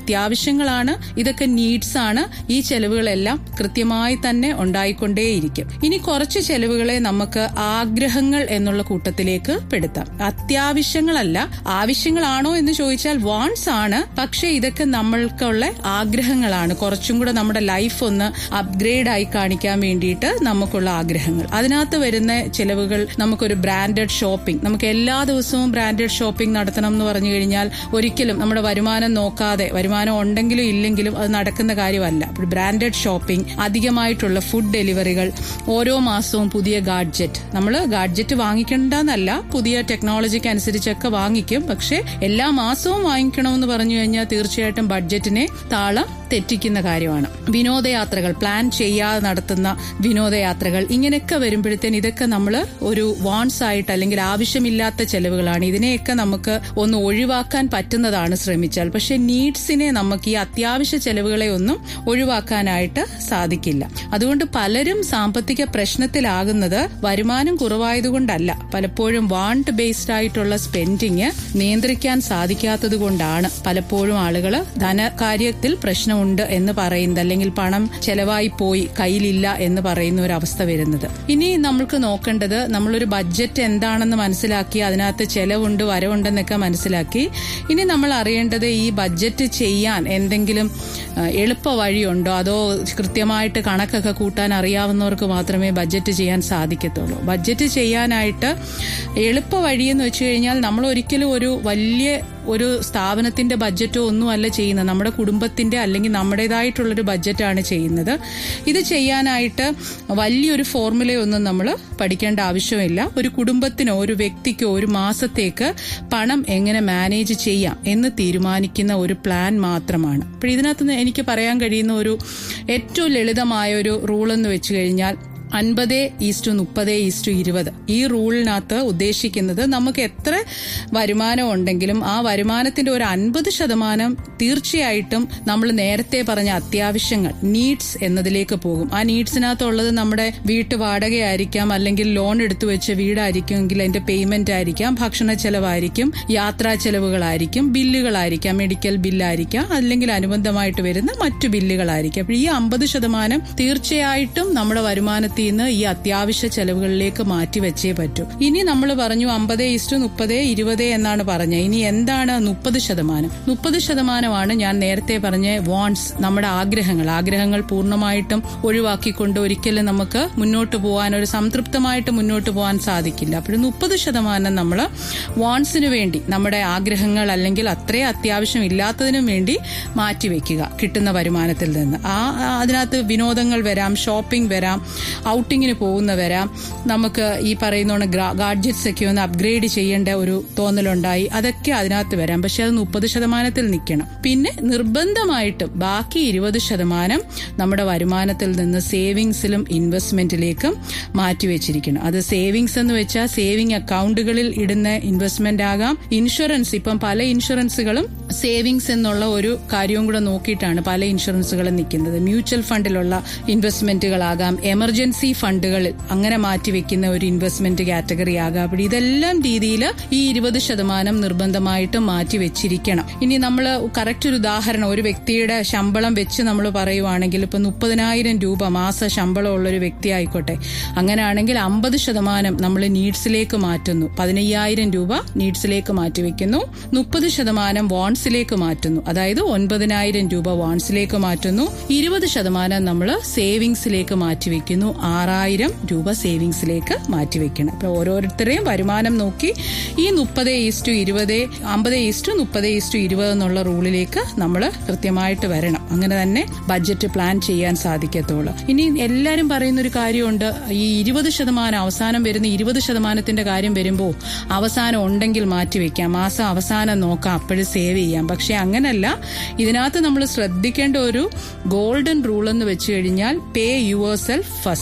അത്യാവശ്യങ്ങളാണ് ഇതൊക്കെ നീഡ്സ് ആണ് ഈ ചെലവുകളെല്ലാം കൃത്യമായി തന്നെ ഉണ്ടായിക്കൊണ്ടേയിരിക്കും ഇനി കുറച്ച് ചെലവുകളെ നമുക്ക് ആഗ്രഹങ്ങൾ എന്നുള്ള കൂട്ടത്തിലേക്ക് പെടുത്താം അത്യാവശ്യങ്ങളല്ല ആവശ്യങ്ങളാണോ എന്ന് ചോദിച്ചാൽ വാൺസ് ആണ് പക്ഷെ ഇതൊക്കെ നമ്മൾക്കുള്ള ആഗ്രഹങ്ങളാണ് കുറച്ചും കൂടെ നമ്മുടെ ലൈഫ് ഒന്ന് അപ്ഗ്രേഡ് ആയി കാണിക്കാൻ വേണ്ടിയിട്ട് നമുക്കുള്ള ആഗ്രഹങ്ങൾ അതിനകത്ത് വരുന്ന ചെലവുകൾ നമുക്കൊരു ബ്രാൻഡഡ് ഷോപ്പിംഗ് നമുക്ക് എല്ലാ ദിവസവും ബ്രാൻഡഡ് ഷോപ്പിംഗ് നടത്തണം എന്ന് പറഞ്ഞു കഴിഞ്ഞാൽ ഒരിക്കലും നമ്മുടെ വരുമാനം നോക്കാതെ വരുമാനം ഉണ്ടെങ്കിലും ഇല്ലെങ്കിലും അത് നടക്കുന്ന കാര്യമല്ല ബ്രാൻഡഡ് ഷോപ്പിംഗ് അധികമായിട്ടുള്ള ഫുഡ് ഡെലിവറികൾ ഓരോ മാസവും പുതിയ ഗാഡ്ജറ്റ് നമ്മൾ ഗാഡ്ജറ്റ് വാങ്ങിക്കേണ്ടെന്നല്ല പുതിയ ടെക്നോളജിക്ക് അനുസരിച്ചൊക്കെ വാങ്ങിക്കും പക്ഷെ എല്ലാ മാസവും വാങ്ങിക്കണമെന്ന് പറഞ്ഞു കഴിഞ്ഞാൽ തീർച്ചയായിട്ടും ബഡ്ജറ്റിനെ താളം തെറ്റിക്കുന്ന കാര്യമാണ് വിനോദയാത്രകൾ പ്ലാൻ ചെയ്യാതെ നടത്തുന്ന വിനോദയാത്രകൾ ഇങ്ങനെയൊക്കെ വരുമ്പോഴത്തേന് ഇതൊക്കെ നമ്മൾ ഒരു വാൺസ് ആയിട്ട് അല്ലെങ്കിൽ ആവശ്യമില്ലാത്ത ചെലവുകളാണ് ഇതിനെയൊക്കെ നമുക്ക് ഒന്ന് ഒഴിവാക്കാൻ പറ്റുന്നതാണ് ശ്രമിച്ചാൽ പക്ഷെ നീഡ്സിനെ നമുക്ക് ഈ അത്യാവശ്യ ചെലവുകളെ ഒന്നും ഒഴിവാക്കാനായിട്ട് സാധിക്കില്ല അതുകൊണ്ട് പലരും സാമ്പത്തിക പ്രശ്നത്തിലാകുന്നത് വരുമാനം കുറവായതുകൊണ്ടല്ല പലപ്പോഴും വാണ്ട് ബേസ്ഡ് ആയിട്ടുള്ള സ്പെൻഡിങ് നിയന്ത്രിക്കാൻ സാധിക്കാത്തത് കൊണ്ടാണ് പലപ്പോഴും ആളുകൾ ധനകാര്യത്തിൽ പ്രശ്നമുണ്ട് എന്ന് പറയുന്നത് അല്ലെങ്കിൽ പണം ചെലവായി പോയി കയ്യിലില്ല എന്ന് പറയുന്ന ഒരു അവസ്ഥ വരുന്നത് ഇനി നമ്മൾക്ക് നോക്കേണ്ടത് നമ്മളൊരു ബഡ്ജറ്റ് എന്താണെന്ന് മനസ്സിലാക്കി അതിനകത്ത് ചെലവുണ്ട് വരവുണ്ടെന്നൊക്കെ മനസ്സിലാക്കി ഇനി നമ്മൾ അറിയേണ്ടത് ഈ ബഡ്ജറ്റ് ചെയ്യാൻ എന്തെങ്കിലും ഏഹ്, എളുപ്പ വഴിയുണ്ടോ അതോ കൃത്യമായിട്ട് കണക്കൊക്കെ കൂട്ടാൻ അറിയാവുന്നവർക്ക് മാത്രമേ ബഡ്ജറ്റ് ചെയ്യാൻ സാധിക്കത്തുള്ളൂ ബഡ്ജറ്റ് ചെയ്യാനായിട്ട് എളുപ്പ വഴിയെന്ന് വെച്ച് കഴിഞ്ഞാൽ നമ്മൾ ഒരിക്കലും ഒരു വലിയ ഒരു സ്ഥാപനത്തിന്റെ ബഡ്ജറ്റോ ഒന്നും അല്ല ചെയ്യുന്നത് നമ്മുടെ കുടുംബത്തിന്റെ അല്ലെങ്കിൽ നമ്മുടേതായിട്ടുള്ളൊരു ബഡ്ജറ്റാണ് ചെയ്യുന്നത് ഇത് ചെയ്യാനായിട്ട് വലിയൊരു ഫോർമുലയൊന്നും നമ്മൾ പഠിക്കേണ്ട ആവശ്യമില്ല ഒരു കുടുംബത്തിനോ ഒരു വ്യക്തിക്കോ ഒരു മാസത്തേക്ക് പണം എങ്ങനെ മാനേജ് ചെയ്യാം എന്ന് തീരുമാനിക്കുന്ന ഒരു പ്ലാൻ മാത്രമാണ് അപ്പോൾ ഇതിനകത്ത് നിന്ന് എനിക്ക് പറയാൻ കഴിയുന്ന ഒരു ഏറ്റവും ലളിതമായ ഒരു റൂൾ എന്ന് വെച്ച് കഴിഞ്ഞാൽ അൻപത് ഈസ്റ്റു മുപ്പത് ഈസ്റ്റു ഇരുപത് ഈ റൂളിനകത്ത് ഉദ്ദേശിക്കുന്നത് നമുക്ക് എത്ര വരുമാനം ഉണ്ടെങ്കിലും ആ വരുമാനത്തിന്റെ ഒരു അൻപത് ശതമാനം തീർച്ചയായിട്ടും നമ്മൾ നേരത്തെ പറഞ്ഞ അത്യാവശ്യങ്ങൾ നീഡ്സ് എന്നതിലേക്ക് പോകും ആ നീഡ്സിനകത്തുള്ളത് നമ്മുടെ വീട്ടു വാടകയായിരിക്കാം അല്ലെങ്കിൽ ലോൺ എടുത്തു വെച്ച വീടായിരിക്കും എങ്കിൽ അതിന്റെ പേയ്മെന്റ് ആയിരിക്കാം ഭക്ഷണ ചെലവായിരിക്കും യാത്രാ ചെലവുകളായിരിക്കും ബില്ലുകളായിരിക്കാം മെഡിക്കൽ ബില്ലായിരിക്കാം അല്ലെങ്കിൽ അനുബന്ധമായിട്ട് വരുന്ന മറ്റു ബില്ലുകളായിരിക്കും അപ്പോൾ ഈ അമ്പത് ശതമാനം തീർച്ചയായിട്ടും നമ്മുടെ വരുമാനത്തിൽ നിന്ന് ഈ അത്യാവശ്യ ചെലവുകളിലേക്ക് മാറ്റി വെച്ചേ പറ്റൂ ഇനി നമ്മൾ പറഞ്ഞു അമ്പത് ഇസ്റ്റു മുപ്പത് ഇരുപത് എന്നാണ് പറഞ്ഞത് ഇനി എന്താണ് മുപ്പത് ശതമാനം മുപ്പത് ശതമാനമാണ് ഞാൻ നേരത്തെ പറഞ്ഞ വാൺസ് നമ്മുടെ ആഗ്രഹങ്ങൾ ആഗ്രഹങ്ങൾ പൂർണ്ണമായിട്ടും ഒഴിവാക്കിക്കൊണ്ട് ഒരിക്കലും നമുക്ക് മുന്നോട്ട് പോകാൻ ഒരു സംതൃപ്തമായിട്ട് മുന്നോട്ട് പോകാൻ സാധിക്കില്ല അപ്പോൾ മുപ്പത് ശതമാനം നമ്മൾ വാൺസിന് വേണ്ടി നമ്മുടെ ആഗ്രഹങ്ങൾ അല്ലെങ്കിൽ അത്രയും അത്യാവശ്യം ഇല്ലാത്തതിനും വേണ്ടി മാറ്റിവെക്കുക കിട്ടുന്ന വരുമാനത്തിൽ നിന്ന് ആ ആ, അതിനകത്ത് വിനോദങ്ങൾ വരാം ഷോപ്പിംഗ് വരാം ഔട്ടിങ്ങിന് പോകുന്ന വരാം നമുക്ക് ഈ പറയുന്ന ഗാഡ്ജറ്റ്സ് ഒക്കെ ഒന്ന് അപ്ഗ്രേഡ് ചെയ്യേണ്ട ഒരു തോന്നലുണ്ടായി അതൊക്കെ അതിനകത്ത് വരാം പക്ഷെ അത് മുപ്പത് ശതമാനത്തിൽ നിൽക്കണം പിന്നെ നിർബന്ധമായിട്ടും ബാക്കി ഇരുപത് ശതമാനം നമ്മുടെ വരുമാനത്തിൽ നിന്ന് സേവിങ്സിലും ഇൻവെസ്റ്റ്മെന്റിലേക്കും മാറ്റിവെച്ചിരിക്കണം അത് സേവിങ്സ് എന്ന് വെച്ചാൽ സേവിങ് അക്കൗണ്ടുകളിൽ ഇടുന്ന ഇൻവെസ്റ്റ്മെന്റ് ആകാം ഇൻഷുറൻസ് ഇപ്പം പല ഇൻഷുറൻസുകളും സേവിങ്സ് എന്നുള്ള ഒരു കാര്യവും കൂടെ നോക്കിയിട്ടാണ് പല ഇൻഷുറൻസുകളും നിൽക്കുന്നത് മ്യൂച്വൽ ഫണ്ടിലുള്ള ഇൻവെസ്റ്റ്മെന്റുകളാകാം എമർജൻസി ഫണ്ടുകളിൽ അങ്ങനെ മാറ്റിവെക്കുന്ന ഒരു ഇൻവെസ്റ്റ്മെന്റ് കാറ്റഗറി ആകാം അപ്പോൾ ഇതെല്ലാം രീതിയിൽ ഈ ഇരുപത് ശതമാനം നിർബന്ധമായിട്ടും മാറ്റി വെച്ചിരിക്കണം ഇനി നമ്മൾ കറക്റ്റ് ഒരു ഉദാഹരണം ഒരു വ്യക്തിയുടെ ശമ്പളം വെച്ച് നമ്മൾ പറയുവാണെങ്കിൽ ഇപ്പൊ മുപ്പതിനായിരം രൂപ മാസ ശമ്പളം ഉള്ള ഒരു വ്യക്തി ആയിക്കോട്ടെ അങ്ങനെയാണെങ്കിൽ അമ്പത് ശതമാനം നമ്മൾ നീഡ്സിലേക്ക് മാറ്റുന്നു പതിനയ്യായിരം രൂപ നീഡ്സിലേക്ക് മാറ്റിവെക്കുന്നു മുപ്പത് ശതമാനം വാൺസിലേക്ക് മാറ്റുന്നു അതായത് ഒൻപതിനായിരം രൂപ വാൺസിലേക്ക് മാറ്റുന്നു ഇരുപത് ശതമാനം നമ്മൾ സേവിങ്സിലേക്ക് മാറ്റിവെക്കുന്നു ആറായിരം രൂപ സേവിങ്സിലേക്ക് മാറ്റിവെക്കണം അപ്പൊ ഓരോരുത്തരെയും വരുമാനം നോക്കി ഈ മുപ്പത് ഈസ്റ്റു ഇരുപത് അമ്പത് ഈസ്റ്റു മുപ്പത് ഈസ്റ്റു ഇരുപത് എന്നുള്ള റൂളിലേക്ക് നമ്മൾ കൃത്യമായിട്ട് വരണം അങ്ങനെ തന്നെ ബഡ്ജറ്റ് പ്ലാൻ ചെയ്യാൻ സാധിക്കത്തുള്ളൂ ഇനി എല്ലാവരും പറയുന്ന ഒരു കാര്യമുണ്ട് ഈ ഇരുപത് ശതമാനം അവസാനം വരുന്ന ഇരുപത് ശതമാനത്തിന്റെ കാര്യം വരുമ്പോൾ അവസാനം ഉണ്ടെങ്കിൽ മാറ്റിവെക്കാം മാസം അവസാനം നോക്കാം അപ്പോഴും സേവ് ചെയ്യാം പക്ഷെ അങ്ങനല്ല ഇതിനകത്ത് നമ്മൾ ശ്രദ്ധിക്കേണ്ട ഒരു ഗോൾഡൻ റൂൾ എന്ന് വെച്ച് കഴിഞ്ഞാൽ പേ യുവർ സെൽഫ് ഫസ്റ്റ്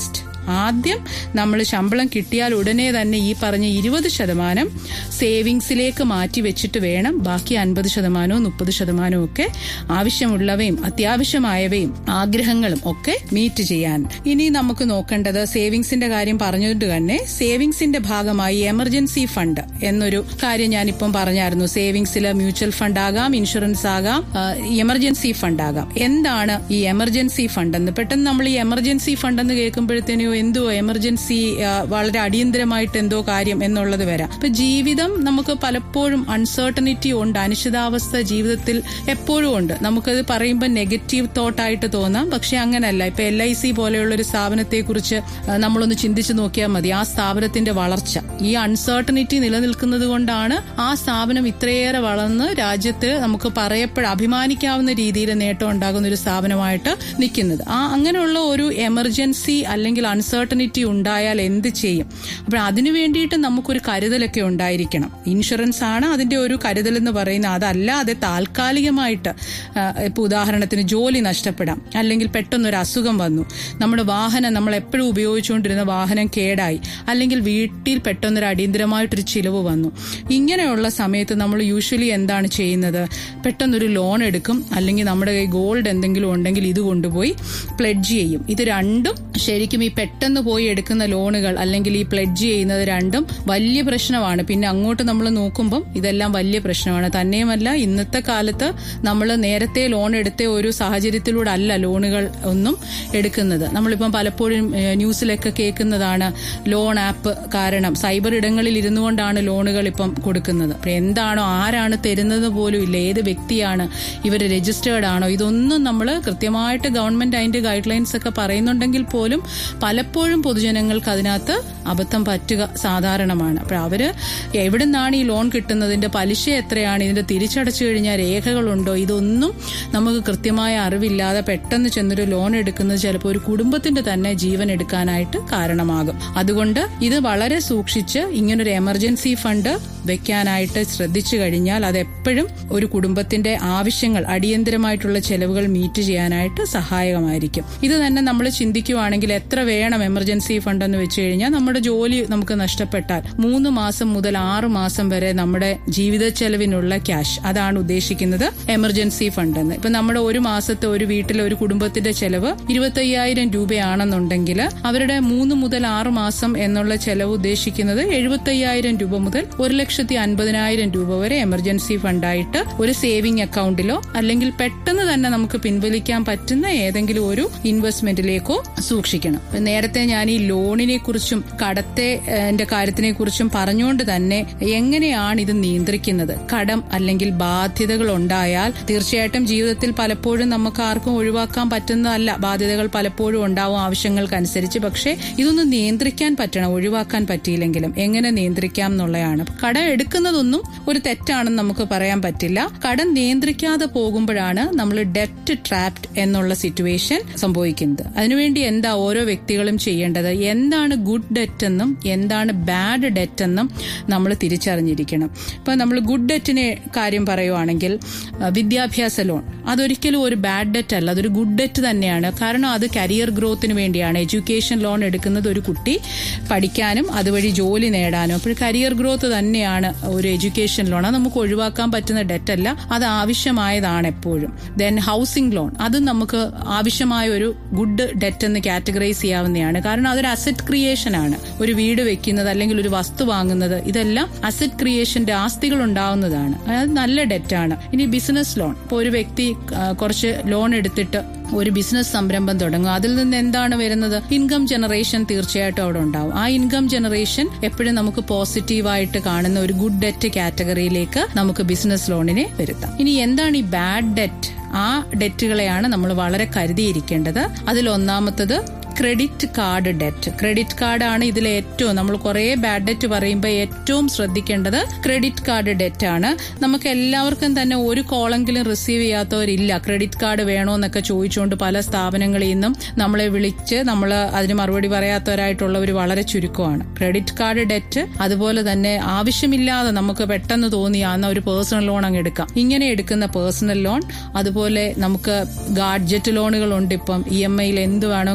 ആദ്യം നമ്മൾ ശമ്പളം കിട്ടിയാൽ ഉടനെ തന്നെ ഈ പറഞ്ഞ ഇരുപത് ശതമാനം സേവിങ്സിലേക്ക് മാറ്റി വെച്ചിട്ട് വേണം ബാക്കി അൻപത് ശതമാനവും മുപ്പത് ശതമാനവും ഒക്കെ ആവശ്യമുള്ളവയും അത്യാവശ്യമായവയും ആഗ്രഹങ്ങളും ഒക്കെ മീറ്റ് ചെയ്യാൻ ഇനി നമുക്ക് നോക്കേണ്ടത് സേവിങ്സിന്റെ കാര്യം പറഞ്ഞുകൊണ്ട് തന്നെ സേവിങ്സിന്റെ ഭാഗമായി എമർജൻസി ഫണ്ട് എന്നൊരു കാര്യം ഞാനിപ്പം പറഞ്ഞായിരുന്നു സേവിങ്സിൽ മ്യൂച്വൽ ഫണ്ട് ആകാം ഇൻഷുറൻസ് ആകാം എമർജൻസി ഫണ്ട് ആകാം എന്താണ് ഈ എമർജൻസി ഫണ്ട് എന്ന് പെട്ടെന്ന് നമ്മൾ ഈ എമർജൻസി ഫണ്ട് എന്ന് കേൾക്കുമ്പോഴത്തേനോ എന്തോ എമർജൻസി വളരെ അടിയന്തരമായിട്ട് എന്തോ കാര്യം എന്നുള്ളത് വരാം അപ്പൊ ജീവിതം നമുക്ക് പലപ്പോഴും അൺസർട്ടനിറ്റി ഉണ്ട് അനിശ്ചിതാവസ്ഥ ജീവിതത്തിൽ എപ്പോഴും ഉണ്ട് നമുക്കത് പറയുമ്പോൾ നെഗറ്റീവ് തോട്ടായിട്ട് തോന്നാം പക്ഷെ അങ്ങനല്ല ഇപ്പൊ എൽ ഐ സി പോലെയുള്ള ഒരു സ്ഥാപനത്തെ കുറിച്ച് നമ്മളൊന്ന് ചിന്തിച്ചു നോക്കിയാൽ മതി ആ സ്ഥാപനത്തിന്റെ വളർച്ച ഈ അൺസർട്ടനിറ്റി നിലനിൽക്കുന്നത് കൊണ്ടാണ് ആ സ്ഥാപനം ഇത്രയേറെ വളർന്ന് രാജ്യത്ത് നമുക്ക് പറയപ്പെട അഭിമാനിക്കാവുന്ന രീതിയിൽ നേട്ടം ഉണ്ടാകുന്ന ഒരു സ്ഥാപനമായിട്ട് നിൽക്കുന്നത് ആ അങ്ങനെയുള്ള ഒരു എമർജൻസി അല്ലെങ്കിൽ അൺസർട്ടനിറ്റി ഉണ്ടായാൽ എന്ത് ചെയ്യും അപ്പോൾ അതിനു വേണ്ടിയിട്ട് നമുക്കൊരു കരുതലൊക്കെ ഉണ്ടായിരിക്കണം ഇൻഷുറൻസ് ആണ് അതിന്റെ ഒരു കരുതൽ എന്ന് പറയുന്നത് അതല്ലാതെ താൽക്കാലികമായിട്ട് ഇപ്പൊ ഉദാഹരണത്തിന് ജോലി നഷ്ടപ്പെടാം അല്ലെങ്കിൽ പെട്ടെന്നൊരു അസുഖം വന്നു നമ്മുടെ വാഹനം നമ്മൾ എപ്പോഴും ഉപയോഗിച്ചുകൊണ്ടിരുന്ന വാഹനം കേടായി അല്ലെങ്കിൽ വീട്ടിൽ പെട്ടെന്നൊരു അടിയന്തരമായിട്ടൊരു ചിലവ് വന്നു ഇങ്ങനെയുള്ള സമയത്ത് നമ്മൾ യൂഷ്വലി എന്താണ് ചെയ്യുന്നത് പെട്ടെന്നൊരു ലോൺ എടുക്കും അല്ലെങ്കിൽ നമ്മുടെ കൈ ഗോൾഡ് എന്തെങ്കിലും ഉണ്ടെങ്കിൽ ഇത് കൊണ്ടുപോയി പ്ലെഡ്ജ് ചെയ്യും ഇത് രണ്ടും ശരിക്കും ഈ പെട്ടെന്ന് പോയി എടുക്കുന്ന ലോണുകൾ അല്ലെങ്കിൽ ഈ പ്ലെഡ്ജ് ചെയ്യുന്നത് രണ്ടും വലിയ പ്രശ്നമാണ് പിന്നെ അങ്ങോട്ട് നമ്മൾ നോക്കുമ്പം ഇതെല്ലാം വലിയ പ്രശ്നമാണ് തന്നെയുമല്ല ഇന്നത്തെ കാലത്ത് നമ്മൾ നേരത്തെ ലോൺ എടുത്ത ഒരു സാഹചര്യത്തിലൂടെ അല്ല ലോണുകൾ ഒന്നും എടുക്കുന്നത് നമ്മളിപ്പം പലപ്പോഴും ന്യൂസിലൊക്കെ കേൾക്കുന്നതാണ് ലോൺ ആപ്പ് കാരണം സൈബർ ഇടങ്ങളിൽ ഇരുന്നു കൊണ്ടാണ് ലോണുകൾ ഇപ്പം കൊടുക്കുന്നത് അപ്പൊ എന്താണോ ആരാണ് തരുന്നത് പോലും ഇല്ല ഏത് വ്യക്തിയാണ് ഇവർ രജിസ്റ്റേർഡ് ആണോ ഇതൊന്നും നമ്മൾ കൃത്യമായിട്ട് ഗവൺമെന്റ് അതിന്റെ ഗൈഡ് ലൈൻസ് ഒക്കെ പറയുന്നുണ്ടെങ്കിൽ പോലും പലപ്പോഴും പൊതുജനങ്ങൾക്ക് അതിനകത്ത് അബദ്ധം പറ്റുക സാധാരണമാണ് അപ്പോൾ അവര് എവിടെ നിന്നാണ് ഈ ലോൺ കിട്ടുന്നതിന്റെ പലിശ എത്രയാണ് ഇതിന്റെ തിരിച്ചടച്ചു കഴിഞ്ഞാൽ രേഖകളുണ്ടോ ഇതൊന്നും നമുക്ക് കൃത്യമായ അറിവില്ലാതെ പെട്ടെന്ന് ചെന്നൊരു ലോൺ എടുക്കുന്നത് ചിലപ്പോൾ ഒരു കുടുംബത്തിന്റെ തന്നെ ജീവൻ എടുക്കാനായിട്ട് കാരണമാകും അതുകൊണ്ട് ഇത് വളരെ സൂക്ഷിച്ച് ഇങ്ങനൊരു എമർജൻസി ഫണ്ട് വെക്കാനായിട്ട് ശ്രദ്ധിച്ചു കഴിഞ്ഞാൽ അത് എപ്പോഴും ഒരു കുടുംബത്തിന്റെ ആവശ്യങ്ങൾ അടിയന്തരമായിട്ടുള്ള ചെലവുകൾ മീറ്റ് ചെയ്യാനായിട്ട് സഹായകമായിരിക്കും ഇത് തന്നെ നമ്മൾ ചിന്തിക്കുവാണെങ്കിൽ എത്ര വേണം എമർജൻസി ഫണ്ട് എന്ന് വെച്ച് കഴിഞ്ഞാൽ നമ്മുടെ ജോലി നമുക്ക് നഷ്ടപ്പെട്ടാൽ മൂന്ന് മാസം മുതൽ ആറ് മാസം വരെ നമ്മുടെ ജീവിത ചെലവിനുള്ള ക്യാഷ് അതാണ് ഉദ്ദേശിക്കുന്നത് എമർജൻസി ഫണ്ട് എന്ന് ഇപ്പൊ നമ്മുടെ ഒരു മാസത്തെ ഒരു വീട്ടിലെ ഒരു കുടുംബത്തിന്റെ ചെലവ് ഇരുപത്തയ്യായിരം രൂപയാണെന്നുണ്ടെങ്കിൽ അവരുടെ മൂന്ന് മുതൽ ആറ് മാസം എന്നുള്ള ചെലവ് ഉദ്ദേശിക്കുന്നത് എഴുപത്തയ്യായിരം രൂപ മുതൽ ഒരു ലക്ഷത്തി അൻപതിനായിരം രൂപ വരെ എമർജൻസി ഫണ്ടായിട്ട് ഒരു സേവിംഗ് അക്കൗണ്ടിലോ അല്ലെങ്കിൽ പെട്ടെന്ന് തന്നെ നമുക്ക് പിൻവലിക്കാൻ പറ്റുന്ന ഏതെങ്കിലും ഒരു ഇൻവെസ്റ്റ്മെന്റിലേക്കോ സൂക്ഷിക്കണം നേരത്തെ ഞാൻ ഈ ലോണിനെ കുറിച്ചും കടത്തെ എന്റെ കാര്യത്തിനെ കുറിച്ചും പറഞ്ഞുകൊണ്ട് തന്നെ എങ്ങനെയാണ് ഇത് നിയന്ത്രിക്കുന്നത് കടം അല്ലെങ്കിൽ ബാധ്യതകൾ ഉണ്ടായാൽ തീർച്ചയായിട്ടും ജീവിതത്തിൽ പലപ്പോഴും നമുക്ക് ആർക്കും ഒഴിവാക്കാൻ പറ്റുന്നതല്ല ബാധ്യതകൾ പലപ്പോഴും ഉണ്ടാവും ആവശ്യങ്ങൾക്കനുസരിച്ച് പക്ഷേ ഇതൊന്ന് നിയന്ത്രിക്കാൻ പറ്റണം ഒഴിവാക്കാൻ പറ്റിയില്ലെങ്കിലും എങ്ങനെ നിയന്ത്രിക്കാം എന്നുള്ളതാണ് കടം എടുക്കുന്നതൊന്നും ഒരു തെറ്റാണെന്ന് നമുക്ക് പറയാൻ പറ്റില്ല കടം നിയന്ത്രിക്കാതെ പോകുമ്പോഴാണ് നമ്മൾ ഡെപ്റ്റ് ട്രാപ്ഡ് എന്നുള്ള സിറ്റുവേഷൻ സംഭവിക്കുന്നത് അതിനുവേണ്ടി എന്താ ഓരോ വ്യക്തികളും ചെയ്യേണ്ടത് എന്താണ് ഗുഡ് ഡെറ്റ് എന്നും എന്താണ് ബാഡ് ഡെറ്റ് എന്നും നമ്മൾ തിരിച്ചറിഞ്ഞിരിക്കണം ഇപ്പൊ നമ്മൾ ഗുഡ് ഡെറ്റിനെ കാര്യം പറയുവാണെങ്കിൽ വിദ്യാഭ്യാസ ലോൺ അതൊരിക്കലും ഒരു ബാഡ് ഡെറ്റ് അല്ല അതൊരു ഗുഡ് ഡെറ്റ് തന്നെയാണ് കാരണം അത് കരിയർ ഗ്രോത്തിന് വേണ്ടിയാണ് എഡ്യൂക്കേഷൻ ലോൺ എടുക്കുന്നത് ഒരു കുട്ടി പഠിക്കാനും അതുവഴി ജോലി നേടാനും അപ്പോൾ കരിയർ ഗ്രോത്ത് തന്നെയാണ് ഒരു എഡ്യൂക്കേഷൻ ലോൺ അത് നമുക്ക് ഒഴിവാക്കാൻ പറ്റുന്ന ഡെറ്റ് അല്ല അത് ആവശ്യമായതാണ് എപ്പോഴും ദെൻ ഹൗസിംഗ് ലോൺ അത് നമുക്ക് ആവശ്യമായ ഒരു ഗുഡ് ഡെറ്റ് എന്ന് കാറ്റഗറൈസ് ചെയ്യാവുന്നതാണ് കാരണം അതൊരു അസറ്റ് ക്രിയേഷൻ ആണ് ഒരു വീട് വെക്കുന്നത് അല്ലെങ്കിൽ ഒരു വസ്തു വാങ്ങുന്നത് ഇതെല്ലാം അസറ്റ് ക്രിയേഷന്റെ ആസ്തികൾ ഉണ്ടാവുന്നതാണ് അത് നല്ല ഡെറ്റാണ് ഇനി ബിസിനസ് ലോൺ ഇപ്പോൾ ഒരു വ്യക്തി കുറച്ച് ലോൺ എടുത്തിട്ട് ഒരു ബിസിനസ് സംരംഭം തുടങ്ങുക അതിൽ നിന്ന് എന്താണ് വരുന്നത് ഇൻകം ജനറേഷൻ തീർച്ചയായിട്ടും അവിടെ ഉണ്ടാവും ആ ഇൻകം ജനറേഷൻ എപ്പോഴും നമുക്ക് പോസിറ്റീവായിട്ട് കാണുന്ന ഒരു ഗുഡ് ഡെറ്റ് കാറ്റഗറിയിലേക്ക് നമുക്ക് ബിസിനസ് ലോണിനെ വരുത്താം ഇനി എന്താണ് ഈ ബാഡ് ഡെറ്റ് ആ ഡെറ്റുകളെയാണ് നമ്മൾ വളരെ കരുതിയിരിക്കേണ്ടത് അതിൽ ഒന്നാമത്തത് ക്രെഡിറ്റ് കാർഡ് ഡെറ്റ് ക്രെഡിറ്റ് കാർഡാണ് ഇതിൽ ഏറ്റവും നമ്മൾ കുറേ ബാഡ് ഡെറ്റ് പറയുമ്പോൾ ഏറ്റവും ശ്രദ്ധിക്കേണ്ടത് ക്രെഡിറ്റ് കാർഡ് ഡെറ്റ് ആണ് നമുക്ക് എല്ലാവർക്കും തന്നെ ഒരു കോളെങ്കിലും റിസീവ് ചെയ്യാത്തവരില്ല ക്രെഡിറ്റ് കാർഡ് വേണോന്നൊക്കെ ചോദിച്ചുകൊണ്ട് പല സ്ഥാപനങ്ങളിൽ നിന്നും നമ്മളെ വിളിച്ച് നമ്മൾ അതിന് മറുപടി പറയാത്തവരായിട്ടുള്ളവർ വളരെ ചുരുക്കമാണ് ക്രെഡിറ്റ് കാർഡ് ഡെറ്റ് അതുപോലെ തന്നെ ആവശ്യമില്ലാതെ നമുക്ക് പെട്ടെന്ന് തോന്നിയാന്ന ഒരു പേഴ്സണൽ ലോൺ അങ്ങ് എടുക്കാം ഇങ്ങനെ എടുക്കുന്ന പേഴ്സണൽ ലോൺ അതുപോലെ നമുക്ക് ഗാഡ്ജറ്റ് ലോണുകളുണ്ട് ഇപ്പം ഇ എം ഐയിൽ എന്ത് വേണമെങ്കിലും വാങ്ങി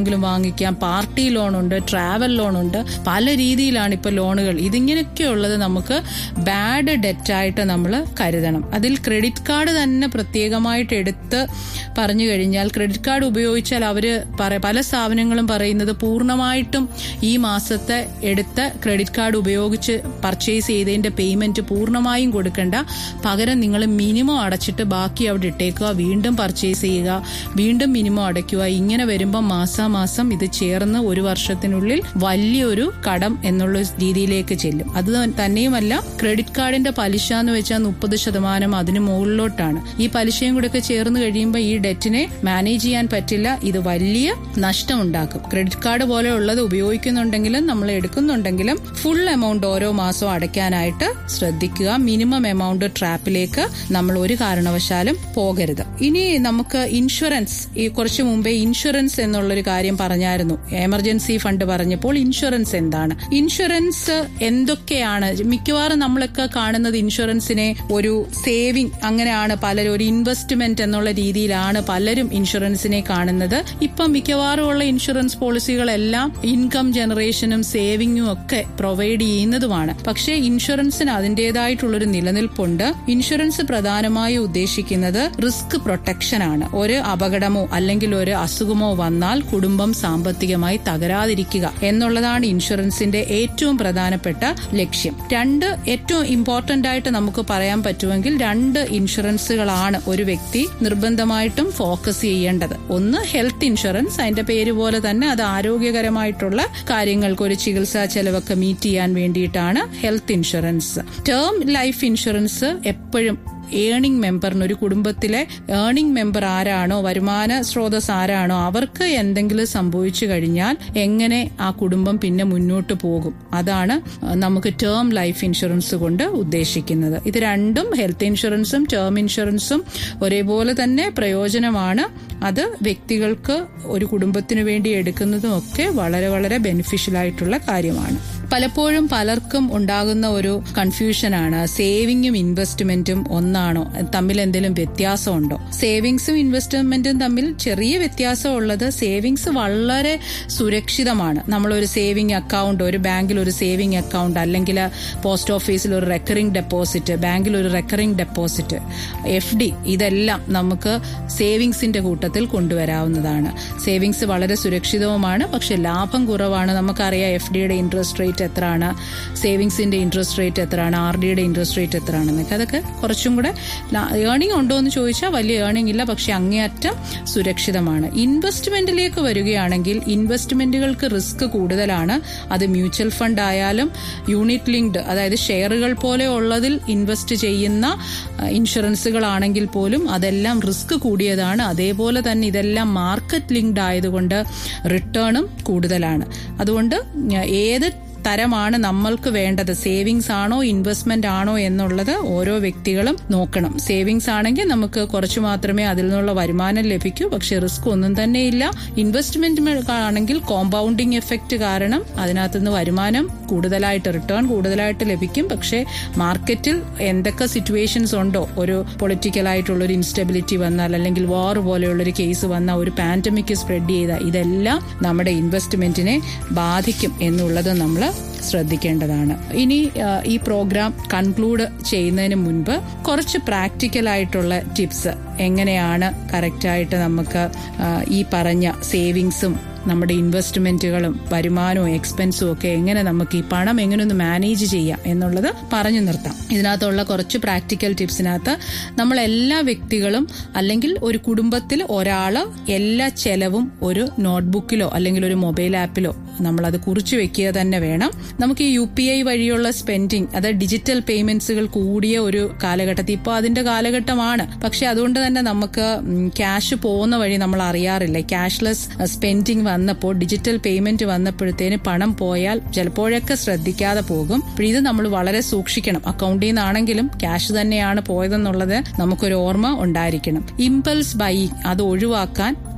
വാങ്ങിക്കാം പാർട്ടി ലോൺ ഉണ്ട് ട്രാവൽ ലോൺ ഉണ്ട് പല രീതിയിലാണ് ഇപ്പൊ ലോണുകൾ ഇതിങ്ങനെയൊക്കെ ഉള്ളത് നമുക്ക് ബാഡ് ഡെറ്റ് ആയിട്ട് നമ്മൾ കരുതണം അതിൽ ക്രെഡിറ്റ് കാർഡ് തന്നെ പ്രത്യേകമായിട്ട് എടുത്ത് പറഞ്ഞു കഴിഞ്ഞാൽ ക്രെഡിറ്റ് കാർഡ് ഉപയോഗിച്ചാൽ അവര് പറ- പല സ്ഥാപനങ്ങളും പറയുന്നത് പൂർണ്ണമായിട്ടും ഈ മാസത്തെ എടുത്ത ക്രെഡിറ്റ് കാർഡ് ഉപയോഗിച്ച് പർച്ചേസ് ചെയ്തതിന്റെ പേയ്മെന്റ് പൂർണ്ണമായും കൊടുക്കണ്ട പകരം നിങ്ങൾ മിനിമം അടച്ചിട്ട് ബാക്കി അവിടെ ഇട്ടേക്കുക വീണ്ടും പർച്ചേസ് ചെയ്യുക വീണ്ടും മിനിമം അടയ്ക്കുക ഇങ്ങനെ വരുമ്പോൾ മാസാമാസം ഇത് ചേർന്ന് ഒരു വർഷത്തിനുള്ളിൽ വലിയൊരു കടം എന്നുള്ള രീതിയിലേക്ക് ചെല്ലും അത് തന്നെയുമല്ല ക്രെഡിറ്റ് കാർഡിന്റെ പലിശ എന്ന് വെച്ചാൽ മുപ്പത് ശതമാനം അതിന് മുകളിലോട്ടാണ് ഈ പലിശയും കൂടെ ഒക്കെ ചേർന്ന് കഴിയുമ്പോൾ ഈ ഡെറ്റിനെ മാനേജ് ചെയ്യാൻ പറ്റില്ല ഇത് വലിയ നഷ്ടം ഉണ്ടാക്കും ക്രെഡിറ്റ് കാർഡ് പോലെ ഉള്ളത് ഉപയോഗിക്കുന്നുണ്ടെങ്കിലും നമ്മൾ എടുക്കുന്നുണ്ടെങ്കിലും ഫുൾ എമൗണ്ട് ഓരോ മാസവും അടയ്ക്കാനായിട്ട് ശ്രദ്ധിക്കുക മിനിമം എമൗണ്ട് ട്രാപ്പിലേക്ക് നമ്മൾ ഒരു കാരണവശാലും പോകരുത് ഇനി നമുക്ക് ഇൻഷുറൻസ് ഈ കുറച്ചു മുമ്പേ ഇൻഷുറൻസ് എന്നുള്ളൊരു കാര്യം പറഞ്ഞായിരുന്നു എമർജൻസി ഫണ്ട് പറഞ്ഞപ്പോൾ ഇൻഷുറൻസ് എന്താണ് ഇൻഷുറൻസ് എന്തൊക്കെയാണ് മിക്കവാറും നമ്മളൊക്കെ കാണുന്നത് ഇൻഷുറൻസിനെ ഒരു സേവിങ് അങ്ങനെയാണ് പലരും ഒരു ഇൻവെസ്റ്റ്മെന്റ് എന്നുള്ള രീതിയിലാണ് പലരും ഇൻഷുറൻസിനെ കാണുന്നത് ഇപ്പം മിക്കവാറും ഉള്ള ഇൻഷുറൻസ് പോളിസികളെല്ലാം ഇൻകം ജനറേഷനും സേവിങ്ങും ഒക്കെ പ്രൊവൈഡ് ചെയ്യുന്നതുമാണ് പക്ഷേ ഇൻഷുറൻസിന് അതിന്റേതായിട്ടുള്ളൊരു നിലനിൽപ്പുണ്ട് ഇൻഷുറൻസ് പ്രധാനമായും ഉദ്ദേശിക്കുന്നത് റിസ്ക് പ്രൊട്ടക്ഷൻ ആണ് ഒരു അപകടമോ അല്ലെങ്കിൽ ഒരു അസുഖമോ വന്നാൽ കുടുംബം സാമ്പത്തികമായി തകരാതിരിക്കുക എന്നുള്ളതാണ് ഇൻഷുറൻസിന്റെ ഏറ്റവും പ്രധാനപ്പെട്ട ലക്ഷ്യം രണ്ട് ഏറ്റവും ഇമ്പോർട്ടന്റ് ആയിട്ട് നമുക്ക് പറയാൻ പറ്റുമെങ്കിൽ രണ്ട് ഇൻഷുറൻസുകളാണ് ഒരു വ്യക്തി നിർബന്ധമായിട്ടും ഫോക്കസ് ചെയ്യേണ്ടത് ഒന്ന് ഹെൽത്ത് ഇൻഷുറൻസ് അതിന്റെ പേര് പോലെ തന്നെ അത് ആരോഗ്യകരമായിട്ടുള്ള കാര്യങ്ങൾക്ക് ഒരു ചികിത്സാ ചെലവൊക്കെ മീറ്റ് ചെയ്യാൻ വേണ്ടിയിട്ടാണ് health insurance term life insurance എപ്പോഴും ഏണിംഗ് മെമ്പറിന് ഒരു കുടുംബത്തിലെ ഏണിംഗ് മെമ്പർ ആരാണോ വരുമാന സ്രോതസ് ആരാണോ അവർക്ക് എന്തെങ്കിലും സംഭവിച്ചു കഴിഞ്ഞാൽ എങ്ങനെ ആ കുടുംബം പിന്നെ മുന്നോട്ട് പോകും അതാണ് അഹ്, നമുക്ക് ടേം ലൈഫ് ഇൻഷുറൻസ് കൊണ്ട് ഉദ്ദേശിക്കുന്നത് ഇത് രണ്ടും ഹെൽത്ത് ഇൻഷുറൻസും ടേം ഇൻഷുറൻസും ഒരേപോലെ തന്നെ പ്രയോജനമാണ് അത് വ്യക്തികൾക്ക് ഒരു കുടുംബത്തിനു വേണ്ടി എടുക്കുന്നതും ഒക്കെ വളരെ വളരെ ബെനിഫിഷ്യൽ ആയിട്ടുള്ള കാര്യമാണ് പലപ്പോഴും പലർക്കും ഉണ്ടാകുന്ന ഒരു കൺഫ്യൂഷനാണ് സേവിങ്ങും ഇൻവെസ്റ്റ്മെന്റും ഒന്നാണോ തമ്മിൽ എന്തെങ്കിലും വ്യത്യാസമുണ്ടോ സേവിങ്സും ഇൻവെസ്റ്റ്മെന്റും തമ്മിൽ ചെറിയ വ്യത്യാസം ഉള്ളത് സേവിങ്സ് വളരെ സുരക്ഷിതമാണ് നമ്മളൊരു സേവിങ് അക്കൗണ്ട് ഒരു ബാങ്കിൽ ഒരു സേവിങ് അക്കൗണ്ട് അല്ലെങ്കിൽ പോസ്റ്റ് ഓഫീസിൽ ഒരു റെക്കറിംഗ് ഡെപ്പോസിറ്റ് ബാങ്കിൽ ഒരു റെക്കറിംഗ് ഡെപ്പോസിറ്റ് എഫ് ഡി ഇതെല്ലാം നമുക്ക് സേവിങ്സിന്റെ കൂട്ടത്തിൽ കൊണ്ടുവരാവുന്നതാണ് സേവിങ്സ് വളരെ സുരക്ഷിതവുമാണ് പക്ഷെ ലാഭം കുറവാണ് നമുക്കറിയാം എഫ് ഡിയുടെ ഇൻട്രസ്റ്റ് റേറ്റ് എത്രയാണ് സേവിങ്സിന്റെ ഇൻട്രസ്റ്റ് റേറ്റ് എത്രയാണ് ആർ ഡിയുടെ ഇൻട്രസ്റ്റ് റേറ്റ് എത്രയാണെന്നൊക്കെ അതൊക്കെ കുറച്ചും കൂടെ ഏർണിംഗ് ഉണ്ടോ എന്ന് ചോദിച്ചാൽ വലിയ ഏർണിംഗ് ഇല്ല പക്ഷെ അങ്ങേയറ്റം സുരക്ഷിതമാണ് ഇൻവെസ്റ്റ്മെന്റിലേക്ക് വരികയാണെങ്കിൽ ഇൻവെസ്റ്റ്മെന്റുകൾക്ക് റിസ്ക് കൂടുതലാണ് അത് മ്യൂച്വൽ ഫണ്ട് ആയാലും യൂണിറ്റ് ലിങ്ക്ഡ് അതായത് ഷെയറുകൾ പോലെ ഉള്ളതിൽ ഇൻവെസ്റ്റ് ചെയ്യുന്ന അഹ്, ഇൻഷുറൻസുകളാണെങ്കിൽ പോലും അതെല്ലാം റിസ്ക് കൂടിയതാണ് അതേപോലെ തന്നെ ഇതെല്ലാം മാർക്കറ്റ് ലിങ്ക്ഡ് ആയതുകൊണ്ട് റിട്ടേണും കൂടുതലാണ് അതുകൊണ്ട് ഞ- ഏത് തരമാണ് നമ്മൾക്ക് വേണ്ടത് സേവിങ്സ് ആണോ ഇൻവെസ്റ്റ്മെന്റ് ആണോ എന്നുള്ളത് ഓരോ വ്യക്തികളും നോക്കണം സേവിങ്സ് ആണെങ്കിൽ നമുക്ക് കുറച്ചു മാത്രമേ അതിൽ നിന്നുള്ള വരുമാനം ലഭിക്കൂ പക്ഷെ റിസ്ക് ഒന്നും തന്നെ ഇല്ല ഇൻവെസ്റ്റ്മെന്റ് ആണെങ്കിൽ കോമ്പൗണ്ടിങ് എഫക്റ്റ് കാരണം അതിനകത്തുനിന്ന് വരുമാനം കൂടുതലായിട്ട് റിട്ടേൺ കൂടുതലായിട്ട് ലഭിക്കും പക്ഷേ മാർക്കറ്റിൽ എന്തൊക്കെ സിറ്റുവേഷൻസ് ഉണ്ടോ ഒരു പൊളിറ്റിക്കൽ ആയിട്ടുള്ള ഒരു ഇൻസ്റ്റബിലിറ്റി വന്നാൽ അല്ലെങ്കിൽ വാർ പോലെയുള്ള ഒരു കേസ് വന്നാൽ ഒരു പാൻഡമിക് സ്പ്രെഡ് ചെയ്ത ഇതെല്ലാം നമ്മുടെ ഇൻവെസ്റ്റ്മെന്റിനെ ബാധിക്കും എന്നുള്ളത് നമ്മൾ ശ്രദ്ധിക്കേണ്ടതാണ് ഇനി ആ, ഈ പ്രോഗ്രാം കൺക്ലൂഡ് ചെയ്യുന്നതിന് മുൻപ് കുറച്ച് പ്രാക്ടിക്കൽ ആയിട്ടുള്ള ടിപ്സ് എങ്ങനെയാണ് കറക്റ്റായിട്ട് നമുക്ക് ആ, ഈ പറഞ്ഞ സേവിങ്സും നമ്മുടെ ഇൻവെസ്റ്റ്മെന്റുകളും വരുമാനവും എക്സ്പെൻസും ഒക്കെ എങ്ങനെ നമുക്ക് ഈ പണം എങ്ങനെ ഒന്ന് മാനേജ് ചെയ്യാം എന്നുള്ളത് പറഞ്ഞു നിർത്താം ഇതിനകത്തുള്ള കുറച്ച് പ്രാക്ടിക്കൽ ടിപ്സിനകത്ത് നമ്മൾ എല്ലാ വ്യക്തികളും അല്ലെങ്കിൽ ഒരു കുടുംബത്തിൽ ഒരാള് എല്ലാ ചെലവും ഒരു നോട്ട്ബുക്കിലോ അല്ലെങ്കിൽ ഒരു മൊബൈൽ ആപ്പിലോ നമ്മളത് കുറിച്ചു വെക്കുക തന്നെ വേണം നമുക്ക് ഈ യു പി ഐ വഴിയുള്ള സ്പെൻഡിങ് അത് ഡിജിറ്റൽ പേയ്മെന്റ്സുകൾ കൂടിയ ഒരു കാലഘട്ടത്തിൽ ഇപ്പോൾ അതിന്റെ കാലഘട്ടമാണ് പക്ഷെ അതുകൊണ്ട് തന്നെ നമുക്ക് ക്യാഷ് പോകുന്ന വഴി നമ്മൾ അറിയാറില്ല ക്യാഷ്ലെസ് സ്പെൻഡിങ് വന്നപ്പോൾ ഡിജിറ്റൽ പേയ്മെന്റ് വന്നപ്പോഴത്തേന് പണം പോയാൽ ചിലപ്പോഴൊക്കെ ശ്രദ്ധിക്കാതെ പോകും അപ്പോൾ ഇത് നമ്മൾ വളരെ സൂക്ഷിക്കണം അക്കൗണ്ടിൽ നിന്നാണെങ്കിലും ക്യാഷ് തന്നെയാണ് പോയതെന്നുള്ളത് നമുക്കൊരു ഓർമ്മ ഉണ്ടായിരിക്കണം ഇമ്പൾസ് ബൈയിങ് അത് ഒഴിവാക്കാൻ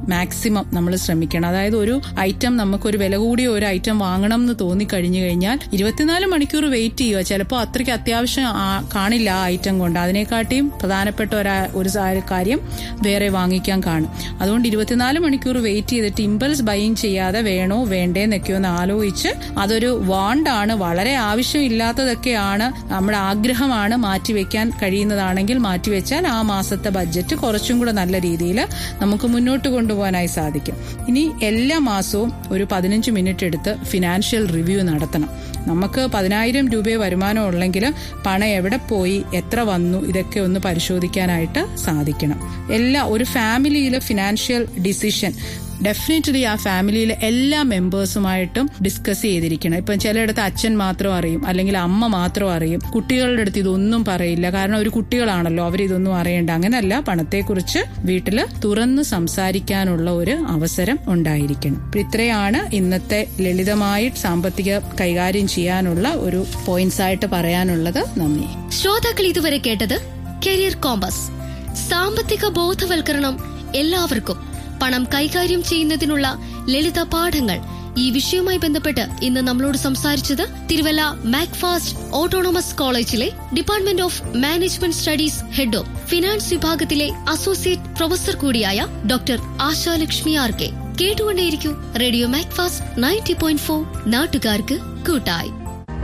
മാക്സിമം നമ്മൾ ശ്രമിക്കണം അതായത് ഒരു ഐറ്റം നമുക്കൊരു വില കൂടിയ ഒരു ഐറ്റം വാങ്ങണം എന്ന് തോന്നി കഴിഞ്ഞു കഴിഞ്ഞാൽ ഇരുപത്തിനാല് മണിക്കൂർ വെയിറ്റ് ചെയ്യുക ചിലപ്പോൾ അത്രയ്ക്ക് അത്യാവശ്യം ആ- കാണില്ല ആ ഐറ്റം കൊണ്ട് അതിനെക്കാട്ടിയും പ്രധാനപ്പെട്ട ഒരു ഒരു സാ- കാര്യം വേറെ വാങ്ങിക്കാൻ കാണും അതുകൊണ്ട് ഇരുപത്തിനാല് മണിക്കൂർ വെയിറ്റ് ചെയ്തിട്ട് ഇമ്പൾസ് ബൈയിങ് ചെയ്യാതെ വേണോ വേണ്ടേ എന്നൊക്കെ ഒന്ന് ആലോചിച്ച് അതൊരു വാണ്ടാണ് വളരെ ആവശ്യമില്ലാത്തതൊക്കെയാണ് നമ്മുടെ ആഗ്രഹമാണ് മാറ്റിവെക്കാൻ കഴിയുന്നതാണെങ്കിൽ മാറ്റിവെച്ചാൽ ആ മാസത്തെ ബഡ്ജറ്റ് കുറച്ചും കൂടെ നല്ല രീതിയിൽ നമുക്ക് മുന്നോട്ട് കൊണ്ടുപോകാനായി സാധിക്കും ഇനി എല്ലാ മാസവും ഒരു പതിനഞ്ച് മിനിറ്റ് എടുത്ത് ഫിനാൻഷ്യൽ റിവ്യൂ നടത്തണം നമുക്ക് പതിനായിരം രൂപയെ വരുമാനം ഉള്ളെങ്കിൽ പണം എവിടെ പോയി എത്ര വന്നു ഇതൊക്കെ ഒന്ന് പരിശോധിക്കാനായിട്ട് സാധിക്കണം എല്ലാ ഒരു ഫാമിലിയിലെ ഫിനാൻഷ്യൽ ഡിസിഷൻ ഡെഫിനറ്റ്ലി ആ ഫാമിലിയിലെ എല്ലാ മെമ്പേഴ്സുമായിട്ടും ഡിസ്കസ് ചെയ്തിരിക്കണം ഇപ്പം ചിലയിടത്ത് അച്ഛൻ മാത്രം അറിയും അല്ലെങ്കിൽ അമ്മ മാത്രം അറിയും കുട്ടികളുടെ അടുത്ത് ഇതൊന്നും പറയില്ല കാരണം ഒരു കുട്ടികളാണല്ലോ അവർ ഇതൊന്നും അറിയണ്ട അങ്ങനല്ല പണത്തെക്കുറിച്ച് വീട്ടിൽ തുറന്ന് സംസാരിക്കാനുള്ള ഒരു അവസരം ഉണ്ടായിരിക്കണം അപ്പൊ ഇത്രയാണ് ഇന്നത്തെ ലളിതമായി സാമ്പത്തിക കൈകാര്യം ചെയ്യാനുള്ള ഒരു പോയിന്റ്സ് ആയിട്ട് പറയാനുള്ളത് നന്ദി ശ്രോതാക്കൾ ഇതുവരെ കേട്ടത് കരിയർ കോമ്പസ് സാമ്പത്തിക ബോധവൽക്കരണം എല്ലാവർക്കും പണം കൈകാര്യം ചെയ്യുന്നതിനുള്ള ലളിത പാഠങ്ങൾ ഈ വിഷയവുമായി ബന്ധപ്പെട്ട് ഇന്ന് നമ്മളോട് സംസാരിച്ചത് തിരുവല്ല മാക്ഫാസ്റ്റ് ഓട്ടോണമസ് കോളേജിലെ department of management studies head of finance വിഭാഗത്തിലെ അസോസിയേറ്റ് പ്രൊഫസർ കൂടിയായ ഡോക്ടർ ആശാലക്ഷ്മി ആർ കെ കേട്ടുകൊണ്ടേയിരിക്കൂ radio MACFAST ninety point four നാട്ടുകാർക്ക് കൂട്ടായി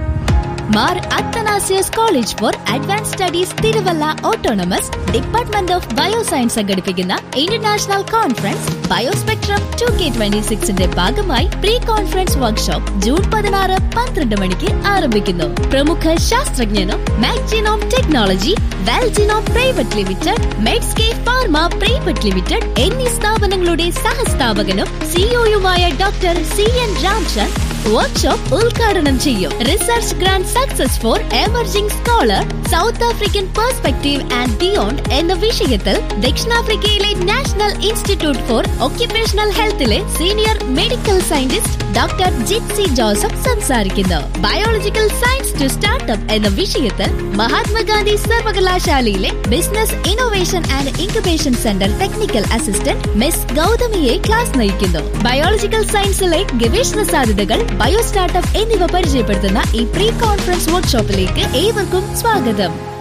Mar Athanasius college for advance studies Thiruvalla autonomous department of bioscience സംഘടിപ്പിക്കുന്ന international conference biospectrum two K twenty സിക്സിന്റെ ഭാഗമായി pre conference workshop June പതിനാറ് പന്ത്രണ്ട് മണിക്ക് ആരംഭിക്കുന്നു പ്രമുഖ ശാസ്ത്രജ്ഞനും MagGenome technology Valgenome private limited മെഡ്സ്കേ ഫാർമ പ്രൈവറ്റ് ലിമിറ്റഡ് എന്നീ സ്ഥാപനങ്ങളുടെ സഹസ്ഥാപകനും സിഇഒയുമായ doctor C N Ramchand workshop ഉദ്ഘാടനം ചെയ്യും research grant success for emerging scholar south African perspective and beyond എന്ന വിഷയത്തിൽ ദക്ഷിണാഫ്രിക്കയിലെ നാഷണൽ ഇൻസ്റ്റിറ്റ്യൂട്ട് ഫോർ ഒക്യുപേഷണൽ ഹെൽത്തിലെ senior medical scientist doctor Jitsy Joseph സംസാരിക്കുന്നു ബയോളജിക്കൽ സയൻസ് ടു സ്റ്റാർട്ടപ്പ് എന്ന വിഷയത്തിൽ മഹാത്മാഗാന്ധി സർവകലാശാലയിലെ business innovation and incubation centre technical assistant miss ഗൗതമിയെ class നയിക്കുന്നു ബയോളജിക്കൽ സയൻസിലെ ഗവേഷണ സാധ്യതകൾ ബയോ സ്റ്റാർട്ടപ്പ് എന്നിവ പരിചയപ്പെടുത്തുന്ന ഈ പ്രീ കോൺഫറൻസ് വർക്ക്ഷോപ്പിലേക്ക് ഏവർക്കും സ്വാഗതം